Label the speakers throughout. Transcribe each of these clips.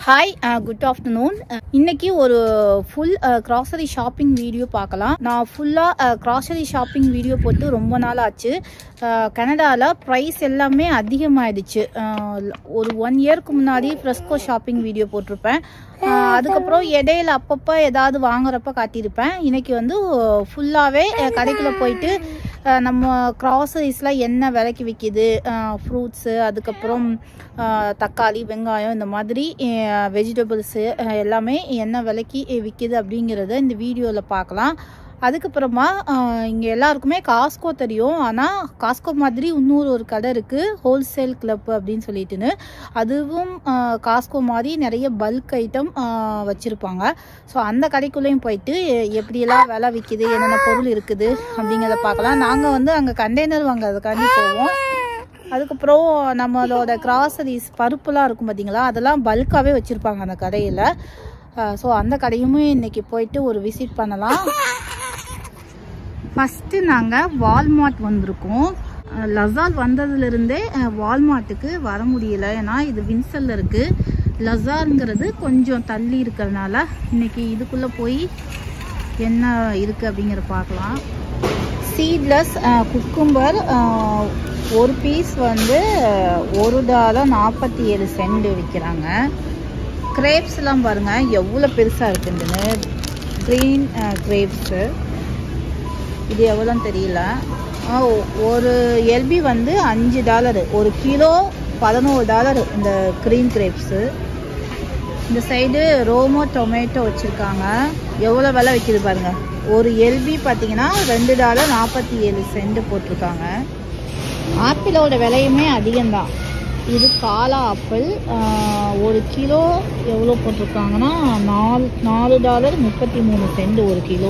Speaker 1: Hi good afternoon இன்னைக்கு ஒரு full grocery shopping video பார்க்கலாம் நான் ஃபுல்லாக கிராசரி ஷாப்பிங் வீடியோ போட்டு ரொம்ப நாள் ஆச்சு கனடாவில் ப்ரைஸ் எல்லாமே அதிகமாயிடுச்சு அஹ், ஒரு ஒன் இயர்க்கு முன்னாடி ஃப்ரெஸ்கோ ஷாப்பிங் வீடியோ போட்டிருப்பேன் அஹ், அதுக்கப்புறம் இடையில அப்பப்போ ஏதாவது வாங்குறப்ப காட்டியிருப்பேன் இன்னைக்கு வந்து ஃபுல்லாகவே கடைக்குள்ளே போயிட்டு அஹ், நம்ம க்ராசரிஸ்லாம் என்ன விலைக்கு விற்கிது ஃப்ரூட்ஸு அதுக்கப்புறம் அஹ், தக்காளி வெங்காயம் இந்த மாதிரி வெஜிடபிள்ஸு எல்லாமே என்ன விலைக்கு விற்கிது அப்படிங்கிறத இந்த வீடியோவில் பார்க்கலாம் அதுக்கப்புறமா இங்கே எல்லாருக்குமே காஸ்கோ தெரியும் ஆனால் காஸ்கோ மாதிரி இன்னொரு ஒரு கடை இருக்குது ஹோல்சேல் கிளப் அப்படின்னு சொல்லிட்டுன்னு அதுவும் அஹ், காஸ்கோ மாதிரி நிறைய பல்க் ஐட்டம் வச்சுருப்பாங்க ஸோ அந்த கடைக்குள்ளேயும் போயிட்டு எ- எப்படியெல்லாம் விலை விற்கிது என்னென்ன பொருள் இருக்குது அப்படிங்கிறத பார்க்கலாம் நாங்கள் வந்து அங்கே கண்டெய்னர் வாங்குறதுக்காண்டி போவோம் அதுக்கப்புறம் நம்மளோட கிராசரிஸ் பருப்புலாம் இருக்கும் பார்த்தீங்களா அதெல்லாம் பல்காகவே வச்சுருப்பாங்க அந்த கடையில் ஸோ அந்த கடையுமே இன்னைக்கு போயிட்டு ஒரு விசிட் பண்ணலாம் ஃபஸ்ட்டு நாங்கள் வால்மார்ட் வந்திருக்கோம் அஹ் லசால் வந்ததுலேருந்தே அஹ், வால்மார்ட்டுக்கு வர முடியல ஏன்னா இது வின்சல்ல இருக்குது லசாருங்கிறது கொஞ்சம் தள்ளி இருக்கிறதுனால இன்னைக்கு இதுக்குள்ளே போய் என்ன இருக்குது அப்படிங்கிற பார்க்கலாம் சீட்லெஸ் குக்கும்பர் ஒரு பீஸ் வந்து அஹ், ஒரு டாலர் நாற்பத்தி ஏழு சென்ட் விற்கிறாங்க கிரேப்ஸ்லாம் பாருங்கள் எவ்வளோ பெருசாக இருக்குதுன்னு க்ரீன் கிரேப்ஸு இது எவ்வளோன்னு தெரியல ஆ, ஒ- ஒரு எல்பி வந்து அஞ்சு டாலரு ஒரு கிலோ பதினோரு டாலர் இந்த க்ரீன் கிரேப்ஸு இந்த சைடு ரோமோ டொமேட்டோ வச்சுருக்காங்க எவ்வளோ விலை விற்கிது பாருங்க ஒரு எல்பி பார்த்தீங்கன்னா ரெண்டு டாலர் நாற்பத்தி ஏழு சென்ட் போட்டிருக்காங்க ஆப்பிளோட விலையுமே அதிகம்தான் இது காலா ஆப்பிள் ஆஹ், ஒரு கிலோ எவ்வளோ போட்டிருக்காங்கன்னா நாலு நாலு டாலர் முப்பத்தி மூணு சென்ட் ஒரு கிலோ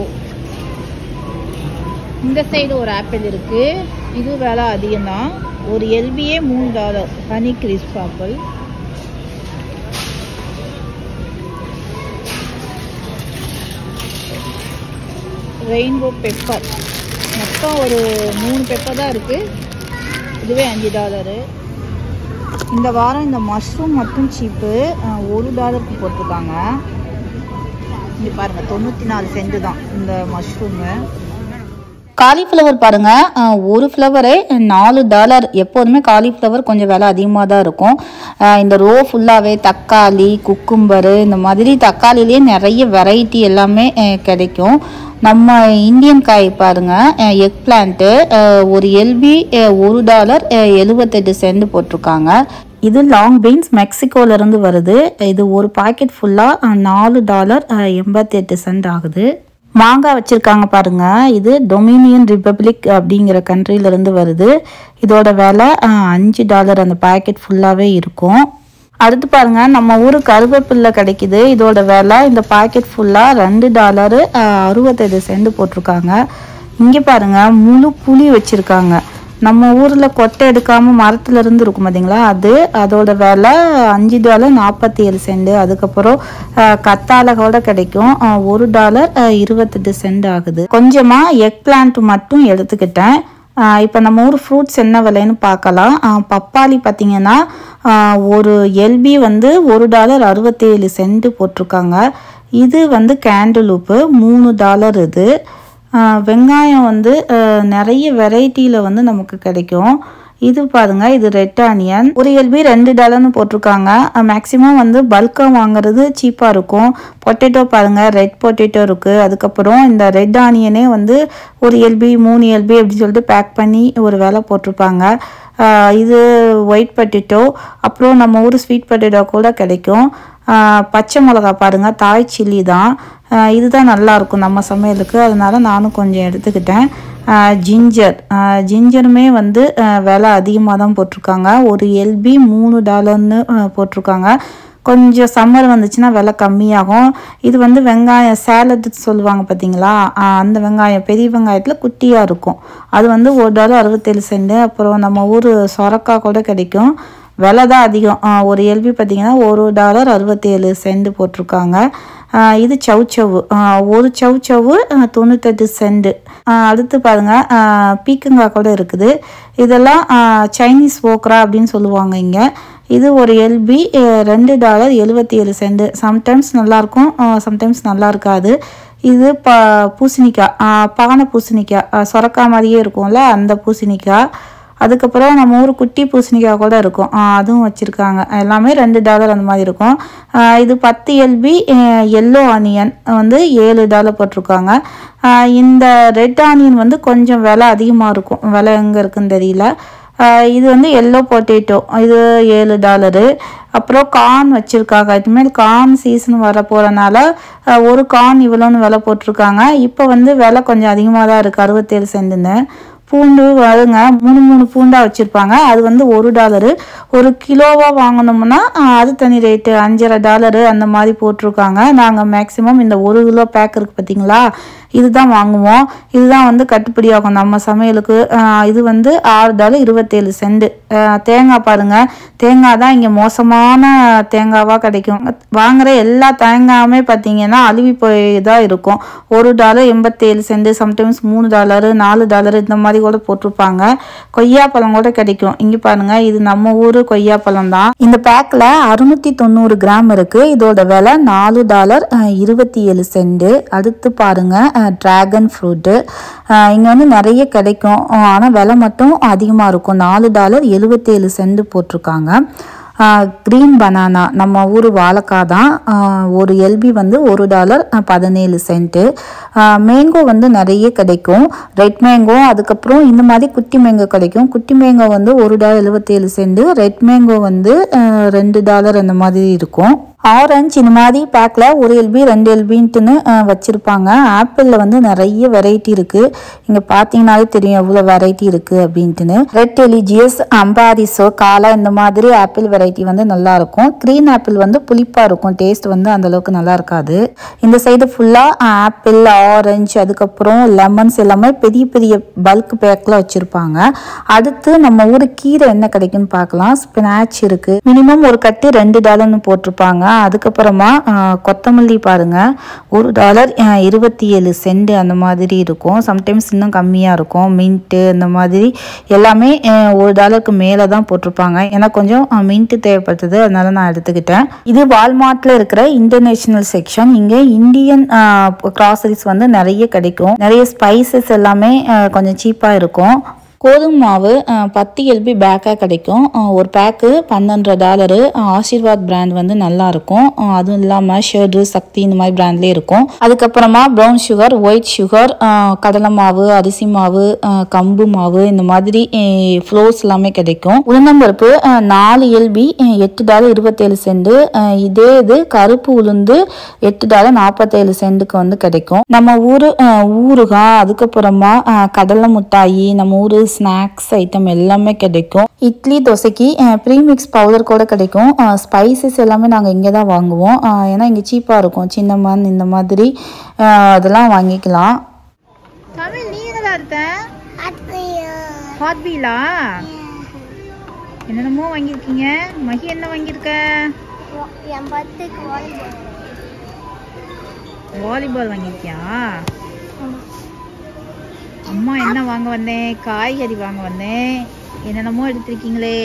Speaker 1: இந்த சைடு ஒரு ஆப்பிள் இருக்கு இது விலை அதிகம்தான் ஒரு எல்பியே மூணு dollar honey crisp apple rainbow pepper மொத்தம் ஒரு மூணு பெப்பர் தான் இருக்கு இதுவே அஞ்சு டாலரு இந்த வாரம் இந்த மஷ்ரூம் மட்டும் சீப்பு ஒரு டாலருக்கு போட்டிருக்காங்க இங்கே பாருங்க தொண்ணூற்றி நாலு சென்ட் தான் இந்த மஷ்ரூமு காலிஃப்ளவர் பாருங்க அஹ், ஒரு ஃப்ளவரே நாலு டாலர் எப்போதுமே காலிஃப்ளவர் கொஞ்சம் விலை அதிகமாக தான் இருக்கும் அஹ், இந்த ரோ ஃபுல்லாகவே தக்காளி குக்கும்பரு இந்த மாதிரி தக்காளிலேயே நிறைய வெரைட்டி எல்லாமே அஹ், கிடைக்கும் நம்ம இந்தியன் காய் பாருங்க எக் பிளான்ட்டு ஒரு எல்பி ஒரு டாலர் எழுபத்தெட்டு சென்ட் போட்டிருக்காங்க இது லாங் பீன்ஸ் மெக்சிகோல இருந்து வருது இது ஒரு பாக்கெட் ஃபுல்லாக நாலு டாலர் எண்பத்தெட்டு சென்ட் ஆகுது மாங்காய் வச்சிருக்காங்க பாருங்க இது டொமினியன் ரிப்பப்ளிக் அப்படிங்கிற கண்ட்ரில இருந்து வருது இதோட விலை அஹ், அஞ்சு டாலர் அந்த பாக்கெட் ஃபுல்லாகவே இருக்கும் அடுத்து பாருங்க நம்ம ஊரு கருவேப்பில்லை கிடைக்குது இதோட விலை இந்த பாக்கெட் ஃபுல்லாக ரெண்டு டாலரு அறுபத்தெட்டு சென்ட் போட்டிருக்காங்க இங்கே பாருங்க முழு புளி வச்சிருக்காங்க நம்ம ஊரில் கொட்டை எடுக்காம மரத்துல இருந்து இருக்கும் பார்த்தீங்களா அது அதோட விலை அஞ்சு டாலர் நாற்பத்தி ஏழு சென்ட் அதுக்கப்புறம் அஹ், கத்தாழை கூட கிடைக்கும் அஹ், ஒரு டாலர் அஹ், இருபத்தெட்டு சென்ட் ஆகுது கொஞ்சமா எக் பிளான்ட் மட்டும் எடுத்துக்கிட்டேன் இப்போ நம்ம ஊர் ஃப்ரூட்ஸ் என்ன விலைன்னு பார்க்கலாம் ஆஹ் பப்பாளி பார்த்தீங்கன்னா ஆஹ் ஒரு எல்பி வந்து ஒரு டாலர் அறுபத்தேழு சென்ட் போட்டிருக்காங்க இது வந்து கேண்டலூப்பு மூணு டாலர் இது ஆஹ் வெங்காயம் வந்து ஆஹ் நிறைய வெரைட்டியில் வந்து நமக்கு கிடைக்கும் இது பாருங்க இது ரெட் ஆனியன் ஒரு எல்பி ரெண்டு டாலர்னு போட்டிருக்காங்க மேக்ஸிமம் வந்து பல்காக வாங்குறது சீப்பாக இருக்கும் பொட்டேட்டோ பாருங்க ரெட் பொட்டேட்டோ இருக்கு அதுக்கப்புறம் இந்த ரெட் ஆனியனே வந்து ஒரு எல்பி மூணு எல்பி அப்படி சொல்லிட்டு பேக் பண்ணி ஒரு விலை போட்டிருப்பாங்க ஆஹ் இது ஒயிட் பொட்டேட்டோ அப்புறம் நம்ம ஊர் ஸ்வீட் பொட்டேட்டோ கூட கிடைக்கும் ஆஹ் பச்சை மிளகா பாருங்க தாய் சில்லி தான் ஆஹ் இதுதான் நல்லா இருக்கும் நம்ம சமையலுக்கு அதனால நானும் கொஞ்சம் எடுத்துக்கிட்டேன் ஆஹ் ஜிஞ்சர் ஆஹ் ஜிஞ்சருமே வந்து ஆஹ் விலை அதிகமாக தான் போட்டிருக்காங்க ஒரு எல்பி மூணு டாலர்னு ஆஹ் போட்டிருக்காங்க கொஞ்சம் சம்மர் வந்துச்சுன்னா விலை கம்மியாகும் இது வந்து வெங்காயம் சேலட் சொல்லுவாங்க பார்த்தீங்களா ஆஹ் அந்த வெங்காயம் பெரிய வெங்காயத்தில் குட்டியாக இருக்கும் அது வந்து ஒரு டாலர் அறுபத்தேழு சென்ட் அப்புறம் நம்ம ஊர் சொரக்காய் கூட கிடைக்கும் விலை தான் அதிகம் ஆஹ் ஒரு எல்பி பார்த்தீங்கன்னா ஒரு டாலர் அறுபத்தேழு சென்ட் போட்டிருக்காங்க ஆஹ் இது சவ் சவ்வு ஆஹ் ஒரு சவ் சவ்வு ஆஹ் தொண்ணூத்தெட்டு சென்ட் அடுத்து பாருங்க ஆஹ் பீக்கங்காய் கூட இருக்குது இதெல்லாம் ஆஹ் சைனீஸ் ஓக்ரா அப்படின்னு சொல்லுவாங்க இங்கே இது ஒரு எல்பி ரெண்டு டாலர் எழுபத்தி ஏழு சென்ட் சம்டைம்ஸ் நல்லாயிருக்கும் சம்டைம்ஸ் நல்லா இருக்காது இது ப பூசணிக்காய் ஆஹ் பானை பூசணிக்காய் ஆஹ் சொரக்காய் மாதிரியே இருக்கும்ல அந்த பூசணிக்காய் அதுக்கப்புறம் நம்ம ஊர் குட்டி பூசணிக்காய் கூட இருக்கும் ஆஹ் அதுவும் வச்சுருக்காங்க எல்லாமே ரெண்டு டாலர் அந்த மாதிரி இருக்கும் ஆஹ் இது பத்து எல்பி எல்லோ ஆனியன் வந்து ஏழு டாலர் போட்டிருக்காங்க ஆஹ் இந்த ரெட் ஆனியன் வந்து கொஞ்சம் விலை அதிகமாக இருக்கும் விலை எங்கே இருக்குன்னு தெரியல ஆஹ் இது வந்து எல்லோ பொட்டேட்டோ இது ஏழு டாலரு அப்புறம் கார்ன் வச்சுருக்காங்க இதுமாரி கார்ன் சீசன் வர போகிறனால ஒரு கார்ன் இவ்வளோன்னு விலை போட்டிருக்காங்க இப்போ வந்து விலை கொஞ்சம் அதிகமாக தான் இருக்குது அறுபத்தேழு சென்ட்டுன்னு பூண்டு வருங்க மூணு மூணு பூண்டாக வச்சுருப்பாங்க அது வந்து ஒரு டாலரு ஒரு கிலோவாக வாங்கினோம்னா ஆஹ், அது தனி ரேட்டு அஞ்சரை டாலரு அந்த மாதிரி போட்டிருக்காங்க நாங்கள் மேக்ஸிமம் இந்த ஒரு கிலோ பேக் இருக்குது பார்த்தீங்களா இதுதான் வாங்குவோம் இதுதான் வந்து கட்டுப்படி ஆகும் நம்ம சமையலுக்கு ஆஹ், இது வந்து ஆறு டாலர் இருபத்தேழு சென்ட் தேங்காய் பாருங்க தேங்காய் தான் இங்கே மோசமான தேங்காவாக கிடைக்கும் வாங்குற எல்லா தேங்காயுமே பார்த்தீங்கன்னா அழுவி போய் தான் இருக்கும் ஒரு டாலர் எண்பத்தேழு சென்ட் சம்டைம்ஸ் மூணு டாலரு நாலு டாலர் இந்த மாதிரி கூட போட்டிருப்பாங்க கொய்யாப்பழம் கூட கிடைக்கும் இங்கே பாருங்க இது நம்ம ஊர் கொய்யாப்பழம் தான் இந்த பேக்கில் அறுநூத்தி தொண்ணூறு கிராம் இருக்கு இதோட விலை நாலு டாலர் இருபத்தி ஏழு சென்ட் அடுத்து பாருங்க டிராகன் ஃப்ரூட்டு இங்கே வந்து நிறைய கிடைக்கும் ஆனால் விலை மட்டும் அதிகமாக இருக்கும் நாலு டாலர் எழுபத்தேழு சென்ட் போட்டிருக்காங்க க்ரீன் பனானா நம்ம ஊர் வாழைக்காய் தான் ஆஹ் ஒரு எல்பி வந்து ஒரு டாலர் பதினேழு சென்ட்டு மேங்கோ வந்து நிறைய கிடைக்கும் ரெட் மேங்கோ அதுக்கப்புறம் இந்த மாதிரி குட்டி மேங்கோ கிடைக்கும் குட்டி மேங்கோ வந்து ஒரு டாலர் எழுபத்தேழு சென்ட் ரெட் மேங்கோ வந்து ஆஹ் ரெண்டு டாலர் அந்த மாதிரி இருக்கும் ஆரஞ்சு இந்த மாதிரி பேக்கில் ஒரு எல்பி ரெண்டு எல்பின்ட்டுன்னு வச்சுருப்பாங்க ஆப்பிளில் வந்து நிறைய வெரைட்டி இருக்குது இங்கே பார்த்தீங்கனாலே தெரியும் எவ்வளோ வெரைட்டி இருக்குது அப்படின்ட்டுன்னு ரெட் எலிஜியஸ் அம்பாரிஸோ காலா இந்த மாதிரி ஆப்பிள் வெரைட்டி வந்து நல்லா இருக்கும் க்ரீன் ஆப்பிள் வந்து புளிப்பாக இருக்கும் டேஸ்ட் வந்து அந்த அளவுக்கு நல்லா இருக்காது இந்த சைடு ஃபுல்லாக ஆப்பிள் ஆரஞ்சு அதுக்கப்புறம் லெமன்ஸ் எல்லாமே பெரிய பெரிய பல்க் பேக்கில் வச்சுருப்பாங்க அடுத்து நம்ம ஊர் கீரை என்ன கிடைக்குன்னு பார்க்கலாம் ஸ்பினாச் இருக்குது மினிமம் ஒரு கட்டு ரெண்டு டாலர்னு போட்டிருப்பாங்க அதுக்கப்புறமா ஆ, கொத்தமல்லி பாருங்க ஒரு டாலர் இருபத்தி ஏழு சென்ட் அந்த மாதிரி இருக்கும் சம்டைம்ஸ் இன்னும் கம்மியாக இருக்கும் மின்ட்டு அந்த மாதிரி எல்லாமே ஆ, ஒரு டாலருக்கு மேலே தான் போட்டிருப்பாங்க ஏன்னா கொஞ்சம் மின்ட்டு தேவைப்பட்டது அதனால நான் எடுத்துக்கிட்டேன் இது வால்மார்ட்டில் இருக்கிற இன்டர்நேஷனல் செக்ஷன் இங்கே இந்தியன் கிராசரிஸ் வந்து நிறைய கிடைக்கும் நிறைய ஸ்பைசஸ் எல்லாமே ஆ, கொஞ்சம் சீப்பாக இருக்கும் கோதுமை மாவு அஹ், பத்து எல்பி பேக்காக கிடைக்கும் அஹ், ஒரு பேக்கு பன்னெண்டரை டாலரு அஹ், ஆசீர்வாத் பிராண்ட் வந்து நல்லா இருக்கும் அஹ், அதுவும் இல்லாமல் ஷேர்டு சக்தி இந்த மாதிரி பிராண்ட்லேயே இருக்கும் அதுக்கப்புறமா ப்ரௌன் சுகர் ஒயிட் சுகர் கடலை மாவு அரிசி மாவு அஹ், கம்பு மாவு இந்த மாதிரி ஃப்ளோர்ஸ் எல்லாமே கிடைக்கும் உளுந்தம்பருப்பு அஹ், நாலு எல்பி எட்டு டாலர் இருபத்தேழு சென்ட் இதே இது கருப்பு உளுந்து எட்டு டாலர் நாற்பத்தேழு சென்ட்டுக்கு வந்து கிடைக்கும் நம்ம ஊர் ஊறுகாய் அதுக்கப்புறமா அஹ், கடலை மிட்டாயி நம்ம ஊர் ஸ்நாக்ஸ் ஐட்டம் எல்லாமே கிடைக்கும் இட்லி தோசைக்கு ப்ரீமிக்ஸ் பவுடர் கூட கிடைக்கும் ஸ்பைசஸ் எல்லாமே நாங்கள் இங்கே தான் வாங்குவோம் அஹ், ஏன்னா இங்கே சீப்பாக இருக்கும் சின்னமன் இந்த மாதிரி அஹ், அதெல்லாம் வாங்கிக்கலாம் தமிழ் நீ என்னடா இருக்க ஹாட் வீலா என்னென்னமோ வாங்கியிருக்கீங்க மகி என்ன வாங்கியிருக்க
Speaker 2: என் பத்துக்கு வாலிபால்
Speaker 1: வாலிபால் வாங்கியிருக்கியா அம்மா என்ன வாங்க வந்தேன் காய்கறி வாங்க வந்தேன் என்னென்னமோ எடுத்திருக்கீங்களே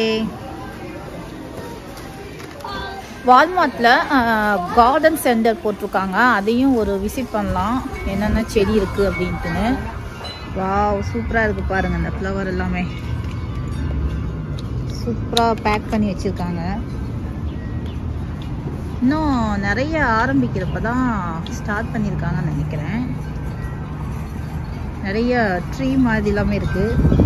Speaker 1: வால்மார்ட்டில் கார்டன் சென்டர் போட்டிருக்காங்க அதையும் ஒரு விசிட் பண்ணலாம் என்னென்ன செடி இருக்குது அப்படின்ட்டுன்னு வாவ் சூப்பராக இருக்குது பாருங்கள் அந்த ஃப்ளவர் எல்லாமே சூப்பராக பேக் பண்ணி வச்சுருக்காங்க இன்னும் நிறைய ஆரம்பிக்கிறப்ப தான் ஸ்டார்ட் பண்ணியிருக்காங்கன்னு நினைக்கிறேன் நிறைய ட்ரீ மாதிரி எல்லாமே இருக்கு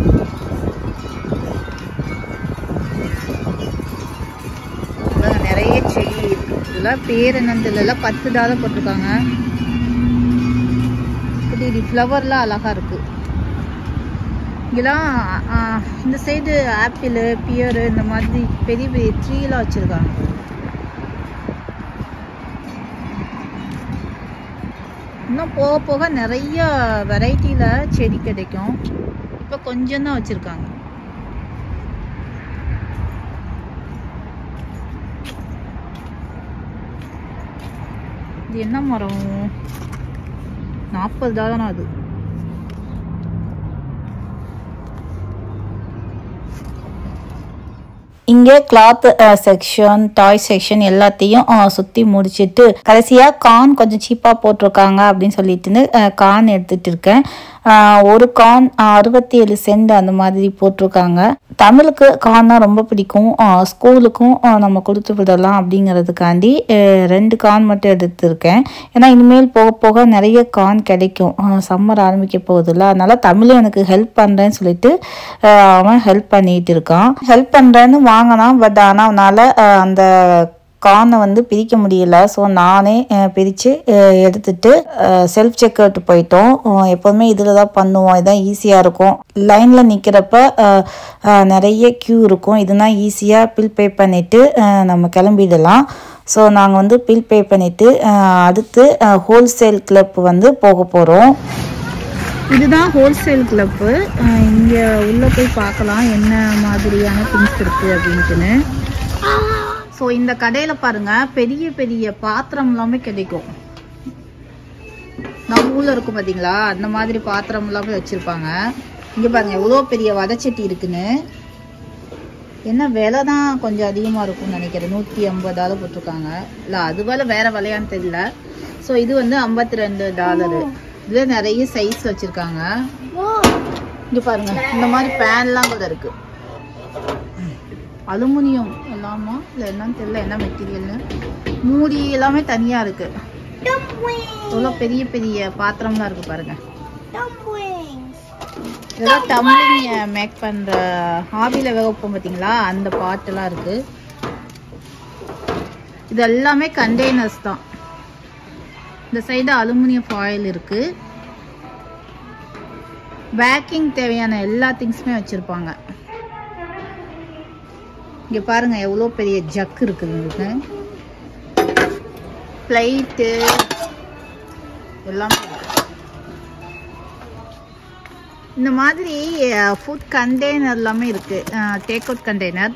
Speaker 1: அதான் நிறைய செடி இருக்கு இதெல்லாம் பேர் என்னன்னு தெரியல பத்து டாலர் போட்டிருக்காங்க குட்டி குட்டி ஃப்ளவர்லாம் அழகா இருக்கு இங்கெல்லாம் ஆ, இந்த சைடு ஆப்பிள் பியரு இந்த மாதிரி பெரிய பெரிய ட்ரீலாம் வச்சுருக்காங்க இன்னும் போக போக நிறைய வெரைட்டியில் செடி கிடைக்கும் இப்போ கொஞ்சம் தான் வச்சுருக்காங்க இது என்ன மரம் நாற்பது டாலர் அது இங்கே கிளாத் செக்ஷன் டாய் செக்ஷன் எல்லாத்தையும் சுற்றி முடிச்சிட்டு கடைசியாக கார்ன் கொஞ்சம் சீப்பாக போட்டிருக்காங்க அப்படின்னு சொல்லிட்டு கார்ன் எடுத்துட்டு இருக்கேன் அஹ், ஒரு கார்ன் அறுபத்தி ஏழு சென்ட் அந்த மாதிரி போட்டிருக்காங்க தமிழுக்கு கார்னா ரொம்ப பிடிக்கும் அஹ், ஸ்கூலுக்கும் அஹ், நம்ம கொடுத்து விடலாம் அப்படிங்கிறதுக்காண்டி அஹ், ரெண்டு கார்ன் மட்டும் எடுத்திருக்கேன் ஏன்னா இனிமேல் போக போக நிறைய கார்ன் கிடைக்கும் சம்மர் ஆரம்பிக்க போகுதுல்ல அதனால தமிழும் எனக்கு ஹெல்ப் பண்ணுறேன்னு சொல்லிட்டு அஹ், அவன் ஹெல்ப் பண்ணிட்டு இருக்கான் ஹெல்ப் பண்ணுறேன்னு வாங்கினான் பட் ஆனால் அவனால் அந்த கார்னை வந்து பிரிக்க முடியல ஸோ நானே அஹ், பிரித்து அஹ், எடுத்துட்டு செல்ஃப் செக் அவுட் போயிட்டோம் அஹ், எப்போதுமே இதில் தான் பண்ணுவோம் இதான் ஈஸியாக இருக்கும் லைனில் நிற்கிறப்ப நிறைய க்யூ இருக்கும் இதுனா ஈஸியாக பில் பே பண்ணிவிட்டு நம்ம கிளம்பிடலாம் ஸோ நாங்கள் வந்து பில் பே பண்ணிவிட்டு அடுத்து ஹோல்சேல் கிளப் வந்து போக போகிறோம் இதுதான் ஹோல்சேல் கிளப்பு இங்கே உள்ளே போய் பார்க்கலாம் என்ன மாதிரியான திங்ஸ் இருக்குது அப்படின்ட்டுன்னு ஸோ இந்த கடையில் பாருங்க பெரிய பெரிய பாத்திரம் எல்லாமே கிடைக்கும் நம்ம ஊர்ல இருக்கும் பார்த்தீங்களா அந்த மாதிரி பாத்திரம் எல்லாமே வச்சுருப்பாங்க இங்கே பாருங்க எவ்வளோ பெரிய வடச்சட்டி இருக்குன்னு என்ன விலை தான் கொஞ்சம் அதிகமாக இருக்கும்னு நினைக்கிறேன் நூற்றி ஐம்பதாவது போட்டிருக்காங்க இல்லை அது வேலை வேற விலையான்னு தெரியல ஸோ இது வந்து ஐம்பத்தி ரெண்டு டாலரு இதில் நிறைய சைஸ் வச்சுருக்காங்க இங்கே பாருங்க இந்த மாதிரி பேன்லாம் கூட இருக்கு அலுமினியம் எல்லாமா இல்லை என்னன்னு தெரியல என்ன மெட்டீரியல்னு மூடி எல்லாமே தனியாக இருக்கு எவ்வளோ பெரிய பெரிய பாத்திரம்லாம் இருக்கு பாருங்க
Speaker 2: Dumplings.
Speaker 1: இதெல்லாம் டம்ளிங் மேக் பண்ற ஹாபியில் வேக வைப்போம் பார்த்தீங்களா அந்த பாட்டெல்லாம் இருக்கு இது எல்லாமே கண்டெய்னர்ஸ் தான் இந்த சைடு அலுமினியம் ஃபாயில் இருக்கு பேக்கிங் தேவையான எல்லா திங்ஸுமே வச்சிருப்பாங்க இங்க பாருங்க எவ்வளோ பெரிய ஜக் இருக்குது உங்களுக்கு பிளைட்டு எல்லாமே இருக்கு இந்த மாதிரி ஃபுட் கண்டெய்னர் எல்லாமே இருக்கு டேக் அவுட் கண்டெய்னர்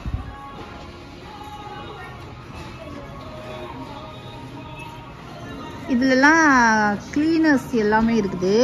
Speaker 1: இதுலலாம் கிளீனர்ஸ் எல்லாமே இருக்குது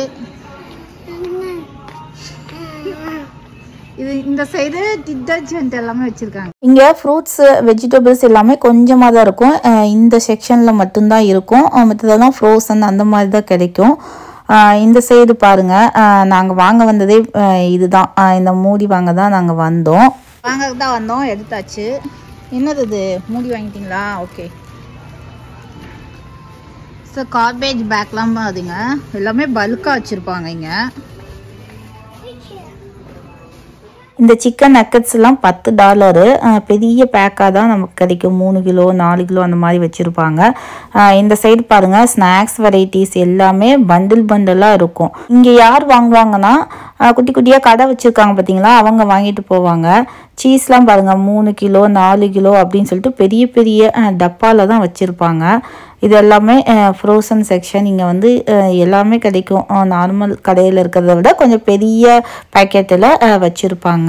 Speaker 1: இது இந்த சைடு டிட்டர்ஜென்ட் எல்லாமே வச்சிருக்காங்க இங்க ஃப்ரூட்ஸ் வெஜிடபிள்ஸ் எல்லாமே கொஞ்சமாக தான் இருக்கும் அஹ் இந்த செக்ஷன்ல மட்டும்தான் இருக்கும் அஹ் மத்ததெல்லாம் ஃப்ரோசன் அந்த மாதிரி தான் கிடைக்கும் அஹ் இந்த சைடு பாருங்க அஹ் நாங்க வாங்க வந்ததே அஹ் இதுதான் அஹ் இந்த மூடி வாங்க தான் நாங்க வந்தோம் வாங்க தான் வந்தோம் எடுத்தாச்சு என்னது இது மூடி வாங்கிட்டீங்களா ஓகே ஸோ கார்பேஜ் பேக்லாம் அதுங்க எல்லாமே பல்காக வச்சுருப்பாங்க இங்கே இந்த சிக்கன் நக்கட்ஸ் எல்லாம் பத்து டாலரு பெரிய பேக்காக தான் நமக்கு கிடைக்கும் மூணு கிலோ நாலு கிலோ அந்த மாதிரி வச்சுருப்பாங்க இந்த சைடு பாருங்கள் ஸ்நாக்ஸ் வெரைட்டிஸ் எல்லாமே பண்டில் பண்டலாக இருக்கும் இங்கே யார் வாங்குவாங்கன்னா அஹ், குட்டி குட்டியாக கடை வச்சுருக்காங்க பார்த்தீங்களா அவங்க வாங்கிட்டு போவாங்க சீஸ்லாம் பாருங்கள் மூணு கிலோ நாலு கிலோ அப்படின்னு சொல்லிட்டு பெரிய பெரிய டப்பாவில் தான் வச்சுருப்பாங்க இது எல்லாமே ஃப்ரோசன் செக்ஷன் இங்கே வந்து அஹ், எல்லாமே கிடைக்கும் நார்மல் கடையில் இருக்கிறத விட கொஞ்சம் பெரிய பேக்கெட்டில் வச்சுருப்பாங்க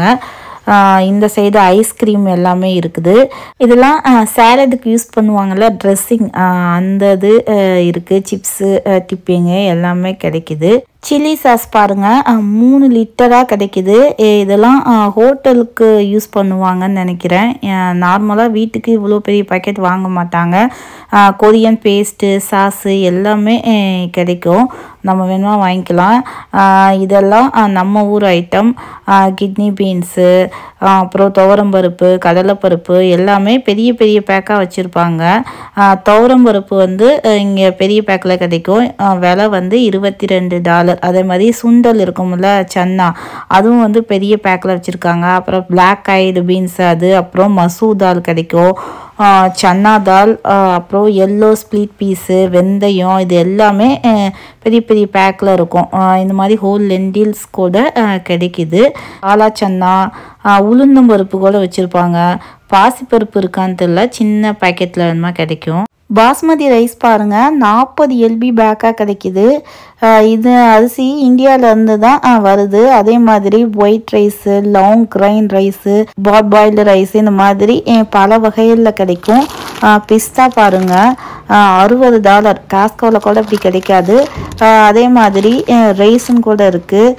Speaker 1: இந்த சைடு ஐஸ்கிரீம் எல்லாமே இருக்குது இதெல்லாம் சேலடுக்கு யூஸ் பண்ணுவாங்கள்ல ட்ரெஸ்ஸிங் அந்த இது அஹ், இருக்குது சிப்ஸு டிப்பிங்கு எல்லாமே கிடைக்குது சில்லி சாஸ் பாருங்க அஹ், மூணு லிட்டராக கிடைக்குது எ- இதெல்லாம் ஹோட்டலுக்கு யூஸ் பண்ணுவாங்கன்னு நினைக்கிறேன் நார்மலாக வீட்டுக்கு இவ்வளோ பெரிய பாக்கெட் வாங்க மாட்டாங்க அஹ், கொரியன் பேஸ்ட்டு சாஸு எல்லாமே அஹ், கிடைக்கும் நம்ம வேணுமா வாங்கிக்கலாம் அஹ், இதெல்லாம் அஹ், நம்ம ஊர் ஐட்டம் கிட்னி பீன்ஸு அப்புறம் துவரம்பருப்பு கடலைப்பருப்பு எல்லாமே பெரிய பெரிய பேக்காக வச்சுருப்பாங்க துவரம்பருப்பு வந்து இங்கே பெரிய பேக்கில் கிடைக்கும் அஹ், விலை வந்து இருபத்தி ரெண்டு டாலர் அதே மாதிரி சுண்டல் இருக்கும்ல சன்னா அதுவும் வந்து பெரிய பேக்கில் வச்சுருக்காங்க அப்புறம் பிளாக் ஐடு பீன்ஸ் அது அப்புறம் மசூர் தால் கிடைக்கும் ஆஹ் சன்னா தால் ஆஹ் அப்புறம் எல்லோ ஸ்ப்ளிட் பீஸு வெந்தயம் இது எல்லாமே ஆஹ் பெரிய பெரிய பேக்கில் இருக்கும் ஆஹ் இந்த மாதிரி ஹோல் லெண்டில்ஸ் கூட ஆஹ் கிடைக்குது ஆலா சன்னா ஆஹ் உளுந்தம் பருப்பு கூட வச்சுருப்பாங்க பாசிப்பருப்பு இருக்கான்னு தெரியல சின்ன பேக்கெட்டில் வேணுமா கிடைக்கும் பாஸ்மதி ரைஸ் பாருங்க நாற்பது எல்பி பேக்காக கிடைக்குது அஹ் இது அரிசி இந்தியாவிலேருந்து தான் அஹ், வருது அதே மாதிரி white rice long grain rice parboiled rice இந்த மாதிரி அஹ், பல வகைகளில் கிடைக்கும் பிஸ்தா பாருங்க அறுபது டாலர் காஸ்கோவில் கூட இப்படி கிடைக்காது அஹ், அதே மாதிரி ரைஸும் கூட இருக்குது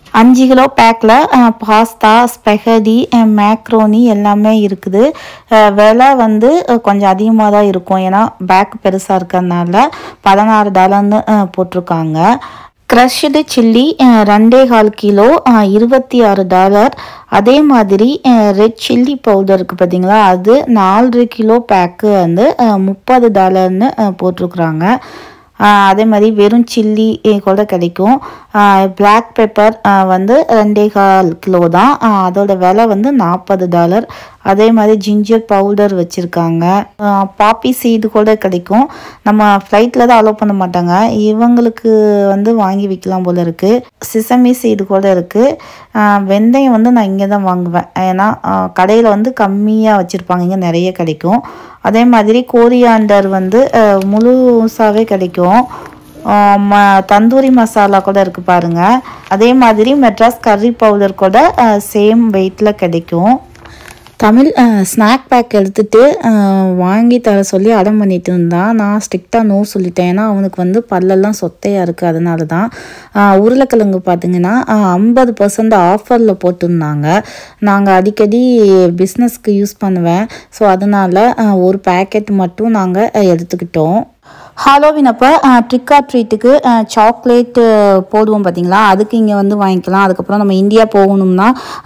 Speaker 1: அஞ்சு கிலோ பேக்கில் பாஸ்தா ஸ்பெகதி மேக்ரோனி எல்லாமே இருக்குது அஹ் விலை வந்து அஹ் கொஞ்சம் அதிகமாக தான் இருக்கும் ஏன்னா பேக் பெருசாக இருக்கிறதுனால பதினாறு டாலர்னு அஹ் போட்டிருக்காங்க க்ரஷ்டு சில்லி ரெண்டே கால் கிலோ அஹ் இருபத்தி ஆறு டாலர் அதே மாதிரி ரெட் சில்லி பவுடர் இருக்குது பார்த்தீங்களா அது நாலரை கிலோ பேக்கு வந்து அஹ் முப்பது டாலர்னு அஹ் போட்டிருக்குறாங்க ஆஹ் அதே மாதிரி வெறும் சில்லி கூட கிடைக்கும் பிளாக் பெப்பர் வந்து ரெண்டே கால் கிலோ தான் ஆஹ் அதோட விலை வந்து நாற்பது டாலர் அதே மாதிரி ஜிஞ்சர் பவுடர் வச்சுருக்காங்க பாப்பி சீடு கூட கிடைக்கும் நம்ம ஃப்ளைட்டில் தான் அலோவ் பண்ண மாட்டாங்க இவங்களுக்கு வந்து வாங்கி விற்கலாம் போல இருக்குது சிசமி சீடு கூட இருக்குது வெந்தயம் வந்து நான் இங்கே தான் வாங்குவேன் ஏன்னா கடையில் வந்து கம்மியாக வச்சுருப்பாங்க இங்கே நிறைய கிடைக்கும் அதே மாதிரி கோரியாண்டர் வந்து அஹ், முழுசாவே கிடைக்கும் ஆஹ் ம தந்தூரி மசாலா கூட இருக்குது பாருங்க அதே மாதிரி மெட்ராஸ் கர்ரி பவுடர் கூட சேம் வெயிட்டில் கிடைக்கும் தமிழ் ஸ்நாக் பேக் எடுத்துட்டு அஹ், வாங்கி தர சொல்லி அடம் பண்ணிட்டு இருந்தான் நான் ஸ்ட்ரிக்டாக நோ சொல்லிட்டேன் ஏன்னா அவனுக்கு வந்து பல்லெல்லாம் சொத்தையாக இருக்குது அதனால தான் அஹ், உருளைக்கிழங்கு பார்த்தீங்கன்னா ஐம்பது பர்சன்ட் ஆஃபரில் போட்டிருந்தாங்க நாங்கள் அடிக்கடி பிஸ்னஸ்க்கு யூஸ் பண்ணுவேன் ஸோ அதனால் ஒரு பேக்கெட் மட்டும் நாங்கள் எடுத்துக்கிட்டோம் ஹாலோவின் அப்போ ட்ரிக் ஆர் ட்ரீட்டுக்கு சாக்லேட்டு போடுவோம் பார்த்தீங்களா அதுக்கு இங்கே வந்து வாங்கிக்கலாம் அதுக்கப்புறம் நம்ம இந்தியா போகணும்னா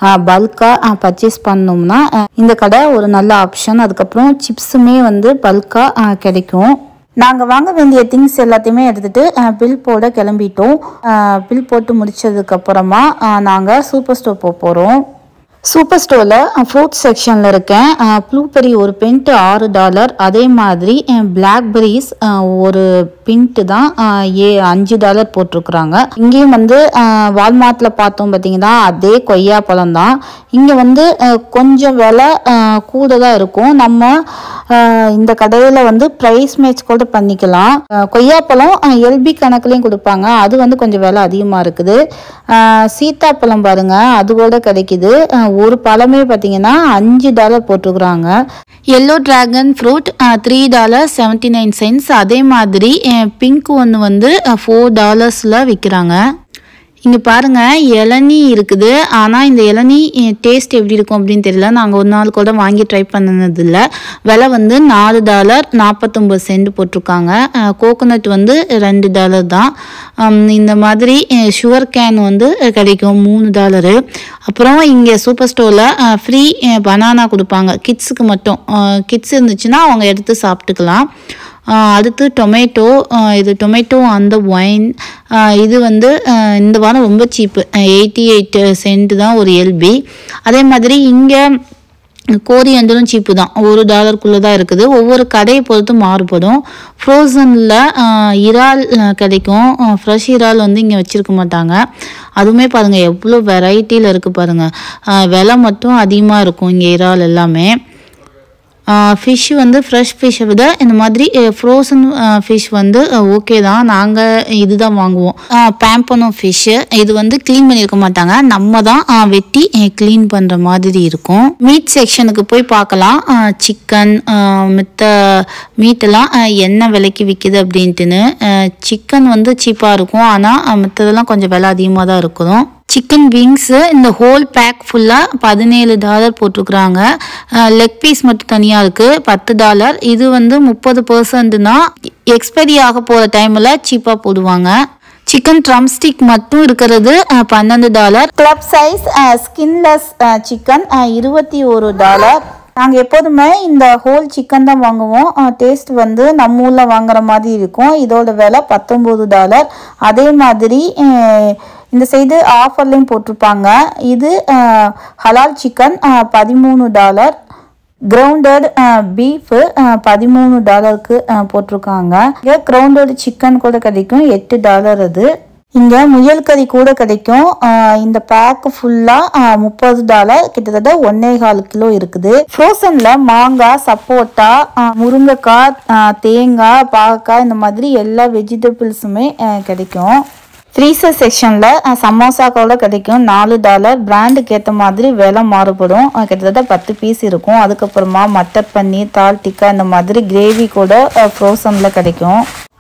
Speaker 1: பல்காக பர்ச்சேஸ் பண்ணோம்னா அஹ், இந்த கடை ஒரு நல்ல ஆப்ஷன் அதுக்கப்புறம் சிப்ஸுமே வந்து பல்காக கிடைக்கும் நாங்கள் வாங்க வேண்டிய திங்ஸ் எல்லாத்தையுமே எடுத்துகிட்டு பில் போட கிளம்பிட்டோம் பில் போட்டு முடிச்சதுக்கப்புறமா நாங்கள் சூப்பர் ஸ்டோர் போக போகிறோம் சூப்பர் ஸ்டோரில் ஃப்ரூட் செக்ஷனில் இருக்கேன் ப்ளூபெரி ஒரு பிண்ட் ஆறு டாலர் அதே மாதிரி பிளாக்பெரிஸ் ஒரு பிண்ட்டு தான் அஹ், ஏ அஞ்சு டாலர் போட்டிருக்குறாங்க இங்கேயும் வந்து வால்மார்ட்டில் பார்த்தோம் பார்த்தீங்கன்னா அதே கொய்யா பழம் தான் இங்கே வந்து அஹ், கொஞ்சம் விலை அஹ், கூட தான் இருக்கும் நம்ம அஹ், இந்த கடையில் வந்து ப்ரைஸ் மேட்ச் கூட பண்ணிக்கலாம் அஹ், கொய்யாப்பழம் எல்பி கணக்குலையும் கொடுப்பாங்க அது வந்து கொஞ்சம் விலை அதிகமாக இருக்குது அஹ், சீத்தாப்பழம் பாருங்க அது கூட கிடைக்குது அஹ், ஒரு பழமே பார்த்தீங்கன்னா அஞ்சு டாலர் போட்டிருக்குறாங்க yellow dragon fruit three dollar seventy nine cents அதே மாதிரி பிங்க் ஒன்று வந்து ஃபோர் டாலர்ஸில் விற்கிறாங்க இங்கே பாருங்க இளநீ இருக்குது ஆனால் இந்த இளநீ டேஸ்ட் எப்படி இருக்கும் அப்படின்னு தெரியல நாங்கள் ஒரு நாள் கூட வாங்கி ட்ரை பண்ணதில்ல விலை வந்து நாலு டாலர் நாற்பத்தொம்பது சென்ட் போட்டிருக்காங்க கோகோனட் வந்து ரெண்டு டாலர் தான் ஹம், இந்த மாதிரி சுகர் கேன் வந்து கிடைக்கும் மூணு டாலரு அப்புறம் இங்கே சூப்பர் ஸ்டோரில் ஃப்ரீ பனானா கொடுப்பாங்க கிட்ஸுக்கு மட்டும் கிட்ஸ் இருந்துச்சுன்னா அவங்க எடுத்து சாப்பிட்டுக்கலாம் ஆஹ் அடுத்து டொமேட்டோ ஆஹ் இது டொமேட்டோ அந்த ஒயின் இது வந்து ஆஹ் இந்த வாரம் ரொம்ப சீப்பு எயிட்டி எயிட் சென்ட் தான் ஒரு எல்பி அதே மாதிரி இங்கே கோரியண்டரும் சீப்பு தான் ஒரு டாலருக்குள்ளே தான் இருக்குது ஒவ்வொரு கடையை பொறுத்து மாறுபடும் ஃப்ரோசனில் இறால் ஆஹ் கிடைக்கும் ஃப்ரெஷ் இறால் வந்து இங்கே வச்சுருக்க மாட்டாங்க அதுவுமே பாருங்கள் எவ்வளோ வெரைட்டியில் இருக்குது பாருங்கள் ஆஹ் விலை மட்டும் அதிகமாக இருக்கும் இங்கே இறால் எல்லாமே ஃபிஷ் வந்து ஃப்ரெஷ் ஃபிஷ்ஷை விட இந்த மாதிரி ஃப்ரோசன் ஃபிஷ் வந்து ஓகே தான் நாங்கள் இதுதான் வாங்குவோம் பேம்பனோ ஃபிஷ்ஷு இது வந்து க்ளீன் பண்ணியிருக்க மாட்டாங்க நம்ம தான் அஹ், வெட்டி க்ளீன் பண்ணுற மாதிரி இருக்கும் மீட் செக்ஷனுக்கு போய் பார்க்கலாம் சிக்கன் மித்த மீட்டெல்லாம் என்ன விலைக்கு விற்கிது அப்படின்ட்டுன்னு சிக்கன் வந்து சீப்பாக இருக்கும் ஆனால் மித்ததெல்லாம் கொஞ்சம் விலை அதிகமாக தான் இருக்கும் சிக்கன் விங்ஸு இந்த ஹோல் பேக் ஃபுல்லாக பதினேழு டாலர் போட்டிருக்குறாங்க லெக் பீஸ் மட்டும் தனியாக இருக்குது பத்து டாலர் இது வந்து முப்பது பர்சன்ட்னா எக்ஸ்பைரி ஆக போகிற டைமில் சீப்பாக போடுவாங்க சிக்கன் ட்ரம் ஸ்டிக் மட்டும் இருக்கிறது அஹ், பன்னெண்டு dollar club size skinless chicken இருபத்தி ஒரு டாலர் நாங்கள் எப்போதுமே இந்த ஹோல் சிக்கன் தான் வாங்குவோம் டேஸ்ட் வந்து நம்ம ஊரில் வாங்குற மாதிரி இருக்கும் இதோட விலை பத்தொம்போது டாலர் அதே மாதிரி அஹ், இந்த சைடு ஆஃபர்லையும் போட்டிருப்பாங்க இது அஹ், ஹலால் சிக்கன் அஹ், பதிமூணு டாலர் கிரவுண்டட் பீஃபு பதிமூணு டாலருக்கு அஹ், போட்டிருக்காங்க இங்கே கிரவுண்டட் சிக்கன் கூட கிடைக்கும் எட்டு டாலர் அது இங்கே முயல் கறி கூட கிடைக்கும் அஹ், இந்த பேக்கு ஃபுல்லாக முப்பது டாலர் கிட்டத்தட்ட ஒன்னே கால் கிலோ இருக்குது ஃப்ரோசனில் மாங்காய் சப்போட்டா அஹ், முருங்கைக்காய் அஹ், தேங்காய் பாகக்காய் இந்த மாதிரி எல்லா வெஜிடபிள்ஸுமே அஹ், கிடைக்கும் ஃப்ரீசர் செக்ஷனில் சமோசா கூட கிடைக்கும் நாலு டாலர் பிராண்டுக்கு ஏற்ற மாதிரி விலை மாறுபடும் அஹ் கிட்டத்தட்ட பத்து பீஸ் இருக்கும் அதுக்கப்புறமா மட்டர் பன்னீர் தால் டிக்கா இந்த மாதிரி கிரேவி கூட ஃப்ரோசனில் கிடைக்கும்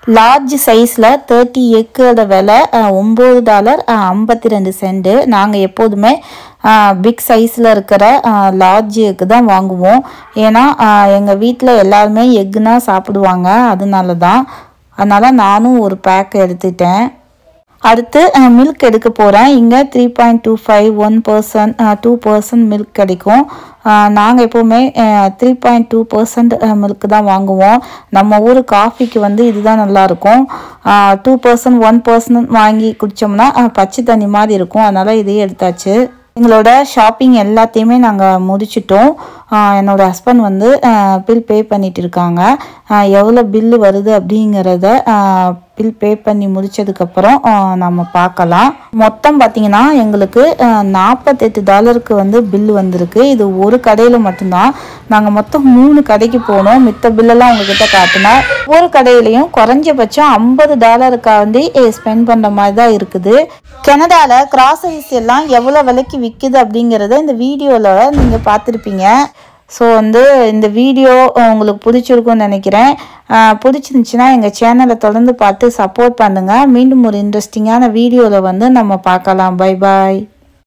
Speaker 1: லார்ஜ் சைஸில் தேர்ட்டி எக்கோட விலை ஒம்பது டாலர் ஐம்பத்தி ரெண்டு சென்ட்டு நாங்கள் எப்போதுமே பிக் சைஸில் இருக்கிற லார்ஜ் எக்கு தான் வாங்குவோம் ஏன்னா எங்கள் வீட்டில் எல்லாருமே எக்குனா சாப்பிடுவாங்க அதனால தான் அதனால் நானும் ஒரு பேக் எடுத்துட்டேன் அடுத்து மில்க் எடுக்க போகிறேன் இங்கே three point two five one percent two percent milk கிடைக்கும் நாங்கள் எப்போவுமே three point two percent milk தான் வாங்குவோம் நம்ம ஊர் காஃபிக்கு வந்து இதுதான் நல்லாயிருக்கும் டூ பர்சன்ட் ஒன் பர்சன்ட் வாங்கி குடித்தோம்னா பச்சை தண்ணி மாதிரி இருக்கும் அதனால் இதையே எடுத்தாச்சு எங்களோட ஷாப்பிங் எல்லாத்தையுமே நாங்கள் முடிச்சிட்டோம் ஆஹ் என்னோட ஹஸ்பண்ட் வந்து பில் பே பண்ணிட்டு இருக்காங்க ஆஹ் எவ்வளோ பில்லு வருது அப்படிங்கிறத பில் பே பண்ணி முடிச்சதுக்கப்புறம் நம்ம பார்க்கலாம் மொத்தம் பார்த்தீங்கன்னா எங்களுக்கு நாற்பத்தெட்டு டாலருக்கு வந்து பில் வந்திருக்கு இது ஒரு கடையில் மட்டும்தான் நாங்கள் மொத்தம் மூணு கடைக்கு போனோம் மித்த பில்லெல்லாம் உங்ககிட்ட காட்டினேன் ஒவ்வொரு கடையிலையும் குறைஞ்சபட்சம் ஐம்பது டாலருக்காக வந்து ஸ்பெண்ட் பண்ணுற மாதிரி தான் இருக்குது கனடாவில் கிராசரிஸ் எல்லாம் எவ்வளோ விலைக்கு விற்குது அப்படிங்கிறத இந்த வீடியோவில் நீங்கள் பார்த்துருப்பீங்க ஸோ வந்து இந்த வீடியோ உங்களுக்கு பிடிச்சிருக்கும்னு நினைக்கிறேன் ஆஹ் பிடிச்சிருந்துச்சுன்னா எங்கள் சேனலை தொடர்ந்து பார்த்து சப்போர்ட் பண்ணுங்கள் மீண்டும் ஒரு இன்ட்ரெஸ்டிங்கான வீடியோவில் வந்து நம்ம பார்க்கலாம் பை பாய்